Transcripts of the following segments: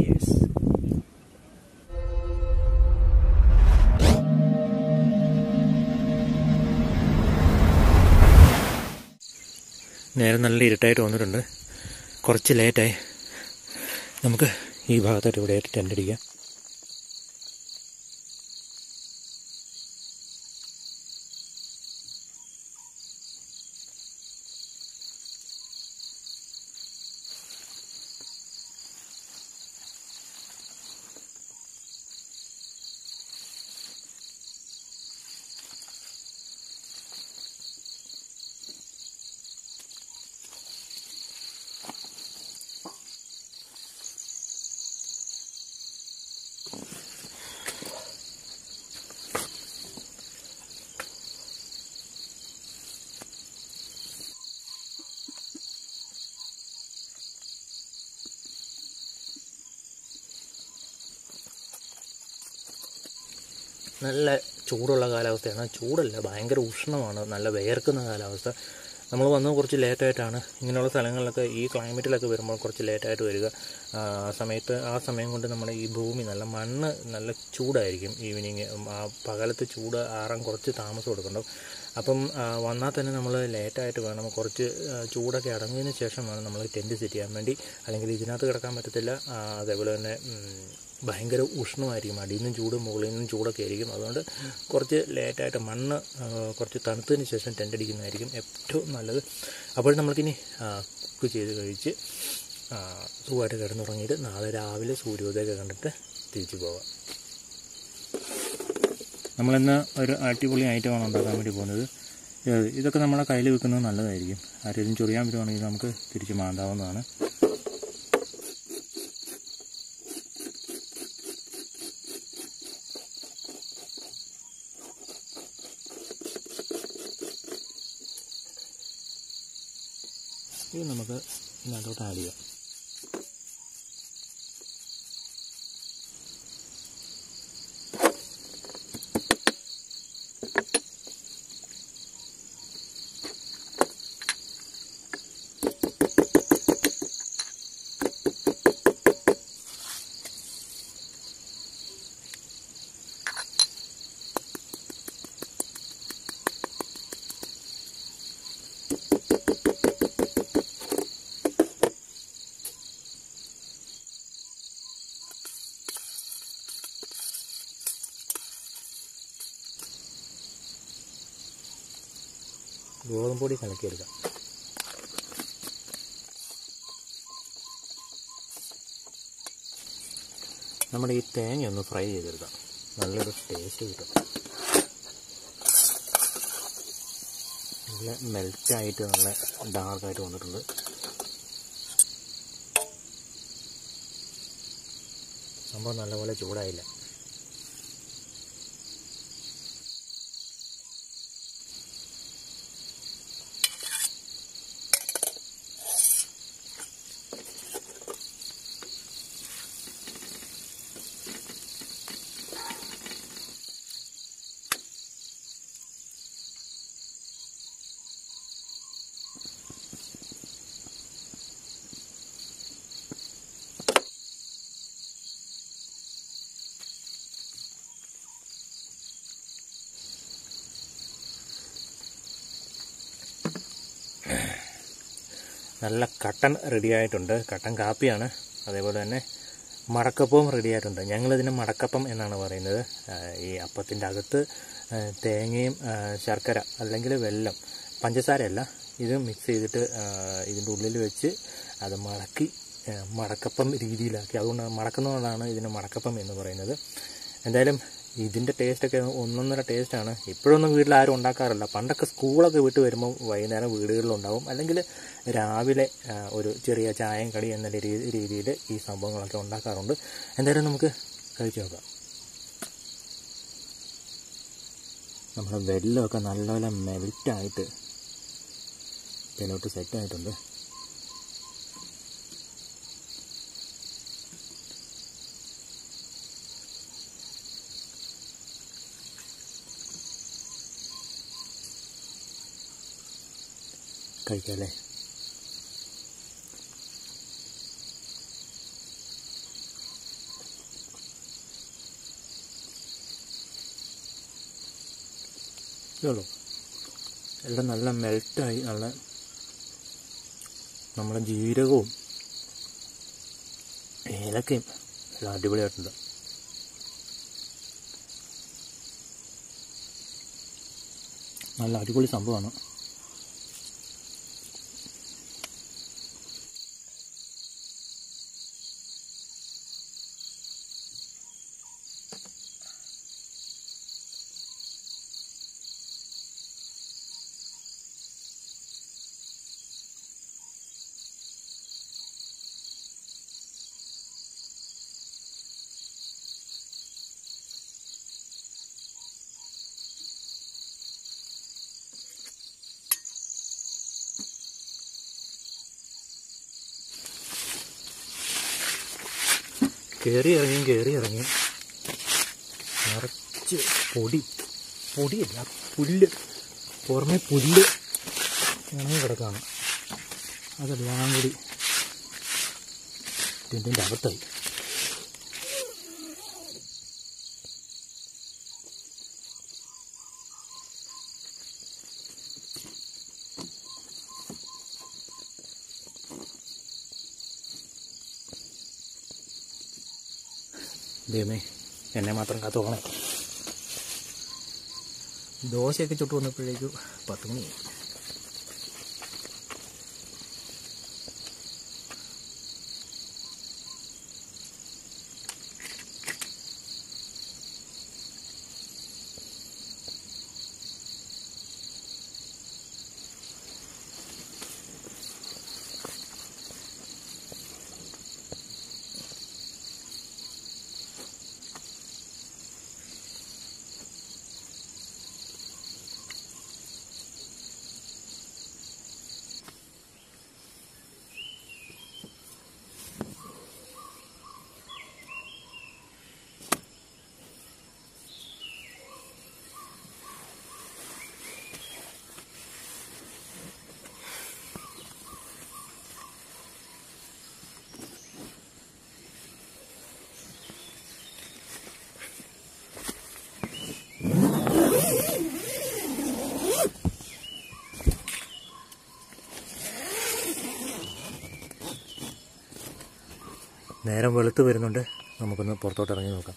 yes നേരെ നല്ല ഇരുട്ടായിട്ട് വന്നിട്ടുണ്ട് കുറച്ച് ലേറ്റായി നമുക്ക് ഈ ഭാഗത്തായിട്ട് ഇവിടെ ടെൻ്റ് അടിക്കാം നല്ല ചൂടുള്ള കാലാവസ്ഥയാണ് ചൂടല്ല ഭയങ്കര ഉഷ്ണമാണ് നല്ല വിയർക്കുന്ന കാലാവസ്ഥ നമ്മൾ വന്നത് കുറച്ച് ലേറ്റായിട്ടാണ് ഇങ്ങനെയുള്ള സ്ഥലങ്ങളിലൊക്കെ ഈ ക്ലൈമറ്റിലൊക്കെ വരുമ്പോൾ കുറച്ച് ലേറ്റായിട്ട് വരിക ആ സമയത്ത് ആ സമയം കൊണ്ട് നമ്മുടെ ഈ ഭൂമി നല്ല മണ്ണ് നല്ല ചൂടായിരിക്കും ഈവനിങ് ആ പകലത്ത് ചൂട് ആറാൻ കുറച്ച് താമസം എടുക്കുന്നുണ്ടാവും അപ്പം ആ, വന്നാൽ തന്നെ നമ്മൾ ലേറ്റായിട്ട് വേണം കുറച്ച് ആ, ചൂടൊക്കെ അടങ്ങിയതിന് ശേഷം വേണം നമ്മൾ ടെൻറ്റ് സെറ്റ് ചെയ്യാൻ വേണ്ടി അല്ലെങ്കിൽ ഇതിനകത്ത് കിടക്കാൻ പറ്റത്തില്ല ആ, അതേപോലെ തന്നെ ഉം, ഭയങ്കര ഉഷ്ണമായിരിക്കും അടിയിൽ നിന്നും ചൂട് മുകളിൽ നിന്നും ചൂടൊക്കെ ആയിരിക്കും അതുകൊണ്ട് കുറച്ച് ലേറ്റായിട്ട് മണ്ണ് ആ, കുറച്ച് തണുത്തതിന് ശേഷം ടെൻ്റ് അടിക്കുന്നതായിരിക്കും ഏറ്റവും നല്ലത് അപ്പോൾ നമ്മൾക്കിനി കുക്ക് ചെയ്ത് കഴിച്ച് ആ, സുഖമായിട്ട് കിടന്നുറങ്ങിയിട്ട് നാളെ രാവിലെ സൂര്യോദയമൊക്കെ കണ്ടിട്ട് തിരിച്ചു പോകാം നമ്മളിന്ന് ഒരു അടിപൊളി ഐറ്റമാണ് ഉണ്ടാക്കാൻ വേണ്ടി പോകുന്നത് ഇത് ഇതൊക്കെ നമ്മളെ കയ്യിൽ വെക്കുന്നത് നല്ലതായിരിക്കും ആരെങ്കിലും ചൊറിയാൻ പറ്റുവാണെങ്കിൽ നമുക്ക് തിരിച്ച് മാന്താവുന്നതാണ് ഇത് നമുക്ക് ഇതിനകത്തോട്ട് ആഡ് ചെയ്യാം ഗോതമ്പ് പൊടി കലക്കിയെടുക്കാം നമ്മുടെ ഈ തേങ്ങ ഒന്ന് ഫ്രൈ ചെയ്തെടുക്കാം നല്ലൊരു ടേസ്റ്റ് കിട്ടും നല്ല മെൽറ്റായിട്ട് നല്ല ഡാർക്കായിട്ട് വന്നിട്ടുണ്ട് സംഭവം നല്ലപോലെ ചൂടായില്ല നല്ല കട്ടൻ റെഡി ആയിട്ടുണ്ട് കട്ടൻ കാപ്പിയാണ് അതേപോലെ തന്നെ മടക്കപ്പവും റെഡി ആയിട്ടുണ്ട് ഞങ്ങളിതിന് മടക്കപ്പം എന്നാണ് പറയുന്നത് ആ, ഈ അപ്പത്തിൻ്റെ അകത്ത് ആ, തേങ്ങയും ആ, ശർക്കര അല്ലെങ്കിൽ വെല്ലം പഞ്ചസാരയല്ല ഇത് മിക്സ് ചെയ്തിട്ട് ആ, ഇതിൻ്റെ ഉള്ളിൽ വെച്ച് അത് മടക്കി ആ, മടക്കപ്പം രീതിയിലാക്കി അതുകൊണ്ട് മടക്കുന്നതുകൊണ്ടാണ് ഇതിന് മടക്കപ്പം എന്ന് പറയുന്നത് എന്തായാലും ഇതിൻ്റെ ടേസ്റ്റൊക്കെ ഒന്നൊന്നര ടേസ്റ്റാണ് ഇപ്പോഴൊന്നും വീട്ടിൽ ആരും ഉണ്ടാക്കാറില്ല പണ്ടൊക്കെ സ്കൂളൊക്കെ വിട്ട് വരുമ്പോൾ വൈകുന്നേരം വീടുകളിലുണ്ടാവും അല്ലെങ്കിൽ രാവിലെ ആ, ഒരു ചെറിയ ചായയും കടി എന്ന രീതിയിൽ ഈ സംഭവങ്ങളൊക്കെ ഉണ്ടാക്കാറുണ്ട് എന്തായാലും നമുക്ക് കഴിച്ചു നോക്കാം നമ്മുടെ വെല്ലമൊക്കെ നല്ലപോലെ മെൽറ്റായിട്ട് ഇതിലോട്ട് സെറ്റായിട്ടുണ്ട് കഴിക്കാല്ലേ ഇതുള്ളൂ എല്ലാം നല്ല മെൽറ്റായി നല്ല നമ്മുടെ ജീരകവും ഏലക്കയും എല്ലാം അടിപൊളിയായിട്ടുണ്ട് നല്ല അടിപൊളി സംഭവമാണ് കയറി ഇറങ്ങിയും കയറി ഇറങ്ങിയും നിറച്ച് പൊടി പൊടിയല്ല പുല്ല് പുറമെ പുല്ല് ഉണങ്ങി കിടക്കുകയാണ് അതെല്ലാം കൂടി ടെൻറ്റിൻ്റെ അകത്തായി ദൈവമേ എന്നെ മാത്രം കാത്തു പോകണേ ദോശയൊക്കെ ചുട്ടു വന്നപ്പോഴേക്കും പത്ത് മണി നേരം വെളുത്ത് വരുന്നുണ്ട് നമുക്കൊന്ന് പുറത്തോട്ട് ഇറങ്ങി നോക്കാം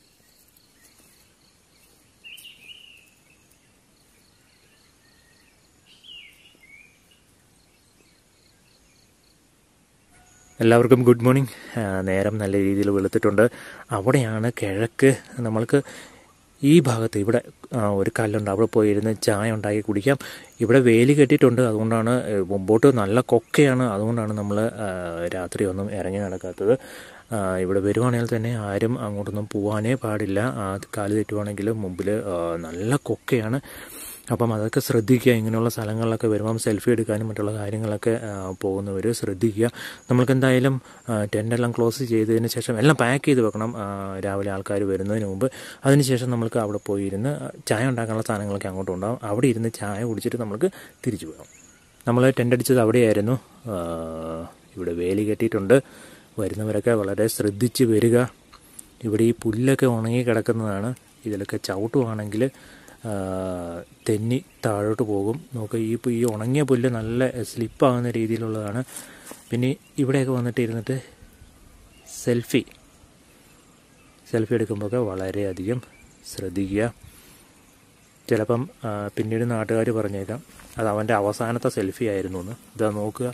എല്ലാവർക്കും ഗുഡ് മോർണിംഗ് ആ, നേരം നല്ല രീതിയിൽ വെളുത്തിട്ടുണ്ട് അവിടെയാണ് കിഴക്ക് നമ്മൾക്ക് ഈ ഭാഗത്ത് ഇവിടെ ആ, ഒരു കല്ലുണ്ട് അവിടെ പോയി ഇരുന്ന് ചായ ഉണ്ടാക്കി കുടിക്കാം ഇവിടെ വേലി കെട്ടിയിട്ടുണ്ട് അതുകൊണ്ടാണ് ഏ, മുമ്പോട്ട് നല്ല കൊക്കയാണ് അതുകൊണ്ടാണ് നമ്മൾ രാത്രി ഒന്നും ഇറങ്ങി നടക്കാത്തത് ആ, ഇവിടെ വരുവാണെങ്കിൽ തന്നെ ആരും അങ്ങോട്ടൊന്നും പോകാനേ പാടില്ല ആ കാല് തെറ്റുവാണെങ്കിൽ മുമ്പിൽ ആ, നല്ല കൊക്കയാണ് അപ്പം അതൊക്കെ ശ്രദ്ധിക്കുക ഇങ്ങനെയുള്ള സ്ഥലങ്ങളിലൊക്കെ വരുമ്പം സെൽഫി എടുക്കാനും മറ്റുള്ള കാര്യങ്ങളൊക്കെ പോകുന്നവർ ശ്രദ്ധിക്കുക നമ്മൾക്ക് എന്തായാലും ടെൻ്റെല്ലാം ക്ലോസ് ചെയ്തതിന് ശേഷം എല്ലാം പാക്ക് ചെയ്ത് വെക്കണം ആ, രാവിലെ ആൾക്കാർ വരുന്നതിന് മുമ്പ് അതിനുശേഷം നമ്മൾക്ക് അവിടെ പോയി ഇരുന്ന് ചായ ഉണ്ടാക്കാനുള്ള സാധനങ്ങളൊക്കെ അങ്ങോട്ട് ഉണ്ടാകും അവിടെ ഇരുന്ന് ചായ കുടിച്ചിട്ട് നമുക്ക് തിരിച്ചു പോകാം നമ്മൾ ടെൻ്റ് അടിച്ചത് അവിടെയായിരുന്നു ആ, ഇവിടെ വേലി കെട്ടിയിട്ടുണ്ട് വരുന്നവരൊക്കെ വളരെ ശ്രദ്ധിച്ച് വരിക ഇവിടെ ഈ പുല്ലൊക്കെ ഉണങ്ങി കിടക്കുന്നതാണ് ഇതിലൊക്കെ ചവിട്ടുവാണെങ്കിൽ ആ, തെന്നി താഴോട്ട് പോകും നോക്ക് ഈ പു- ഈ ഉണങ്ങിയ പുല്ല് നല്ല സ്ലിപ്പാകുന്ന രീതിയിലുള്ളതാണ് പിന്നെ ഇവിടെയൊക്കെ വന്നിട്ട് ഇരുന്നിട്ട് സെൽഫി സെൽഫി എടുക്കുമ്പോഴൊക്കെ വളരെയധികം ശ്രദ്ധിക്കുക ചിലപ്പം ആ, പിന്നീട് നാട്ടുകാർ പറഞ്ഞേക്കാം അത് അവൻ്റെ അവസാനത്തെ സെൽഫി ആയിരുന്നു എന്ന് ഇതാ നോക്കുക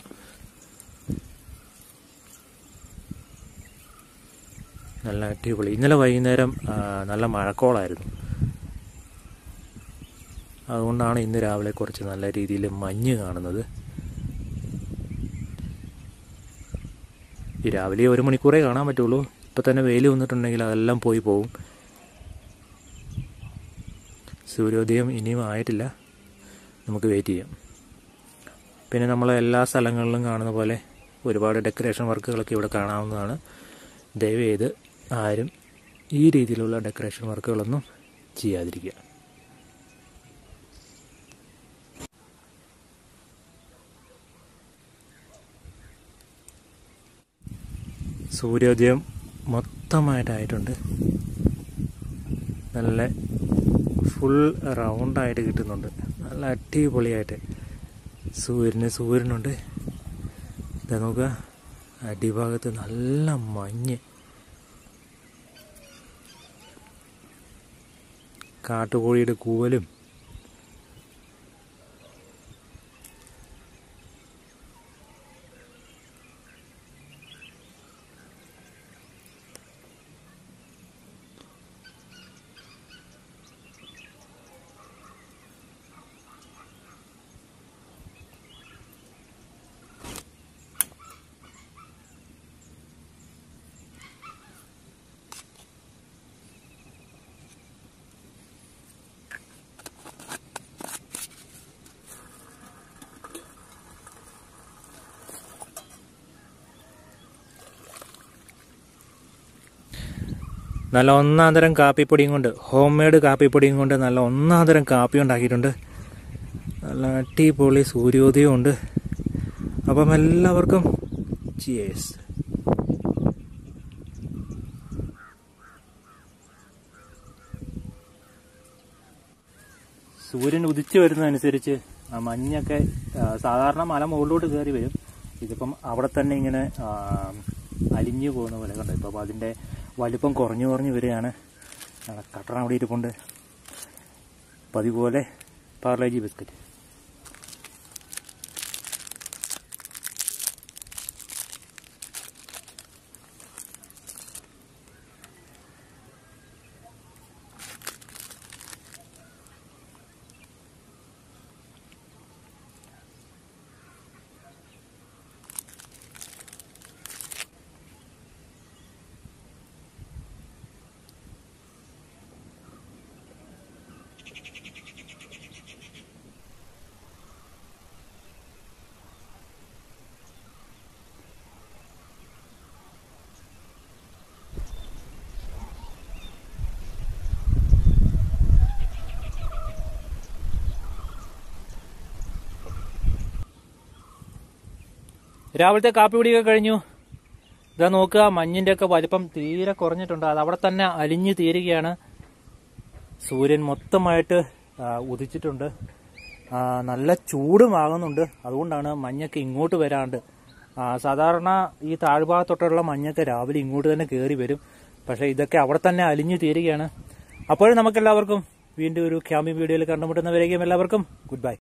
നല്ല അടിപൊളി ഇന്നലെ വൈകുന്നേരം ആ, നല്ല മഴക്കോളായിരുന്നു അതുകൊണ്ടാണ് ഇന്ന് രാവിലെ കുറച്ച് നല്ല രീതിയിൽ മഞ്ഞ് കാണുന്നത് ഈ രാവിലെ ഒരു മണിക്കൂറേ കാണാൻ പറ്റുള്ളൂ ഇപ്പം തന്നെ വെയിൽ വന്നിട്ടുണ്ടെങ്കിൽ അതെല്ലാം പോയി പോകും സൂര്യോദയം ഇനിയും ആയിട്ടില്ല നമുക്ക് വെയിറ്റ് ചെയ്യാം പിന്നെ നമ്മൾ എല്ലാ സ്ഥലങ്ങളിലും കാണുന്ന പോലെ ഒരുപാട് ഡെക്കറേഷൻ വർക്കുകളൊക്കെ ഇവിടെ കാണാവുന്നതാണ് ദയവ് ചെയ്ത് ആരും ഈ രീതിയിലുള്ള ഡെക്കറേഷൻ വർക്കുകളൊന്നും ചെയ്യാതിരിക്കുക സൂര്യോദയം മൊത്തമായിട്ടായിട്ടുണ്ട് നല്ല ഫുൾ റൗണ്ടായിട്ട് കിട്ടുന്നുണ്ട് നല്ല അടിപൊളിയായിട്ട് സൂര്യന് സൂര്യനുണ്ട് ഇതാ നോക്കുക അടിഭാഗത്ത് നല്ല മഞ്ഞ് കാട്ടുകോഴിയുടെ കൂവലും നല്ല ഒന്നാം തരം കാപ്പിപ്പൊടിയും കൊണ്ട് ഹോം മെയ്ഡ് കാപ്പിപ്പൊടിയും കൊണ്ട് നല്ല ഒന്നാം തരം കാപ്പി ഉണ്ടാക്കിയിട്ടുണ്ട് നല്ല അടിപൊളി സൂര്യോദയവും ഉണ്ട് അപ്പം എല്ലാവർക്കും ചിയേഴ്സ് സൂര്യൻ ഉദിച്ചു വരുന്നതനുസരിച്ച് ആ മഞ്ഞൊക്കെ ആ, സാധാരണ മല മുകളിലോട്ട് കയറി വരും ഇതിപ്പം അവിടെ തന്നെ ഇങ്ങനെ ആ, അലിഞ്ഞു പോകുന്ന പോലെ കണ്ടു ഇപ്പം അതിൻ്റെ വലിപ്പം കുറഞ്ഞു കുറഞ്ഞു വരികയാണ് ആ, കട്ടറ അവിടെ ഇരിപ്പുണ്ട് അപ്പം അതുപോലെ പാർലേജി ബിസ്ക്കറ്റ് രാവിലത്തെ കാപ്പി കുടിയൊക്കെ കഴിഞ്ഞു ഇതാ നോക്കുക മഞ്ഞിന്റെ ഒക്കെ വലിപ്പം തീരെ കുറഞ്ഞിട്ടുണ്ട് അത് അവിടെ തന്നെ അലിഞ്ഞു തീരുകയാണ് സൂര്യൻ മൊത്തമായിട്ട് ആ, ഉദിച്ചിട്ടുണ്ട് ആ, നല്ല ചൂടുമാകുന്നുണ്ട് അതുകൊണ്ടാണ് മഞ്ഞൊക്കെ ഇങ്ങോട്ട് വരാണ്ട് ആ, സാധാരണ ഈ താഴ്ഭാഗത്തോട്ടുള്ള മഞ്ഞൊക്കെ രാവിലെ ഇങ്ങോട്ട് തന്നെ കയറി വരും പക്ഷേ ഇതൊക്കെ അവിടെ തന്നെ അലിഞ്ഞു തീരുകയാണ് അപ്പോഴും നമുക്കെല്ലാവർക്കും വീണ്ടും ഒരു ക്യാമ്പിംഗ് വീഡിയോയിൽ കണ്ടുമുട്ടുന്നവരേക്കും എല്ലാവർക്കും ഗുഡ് ബൈ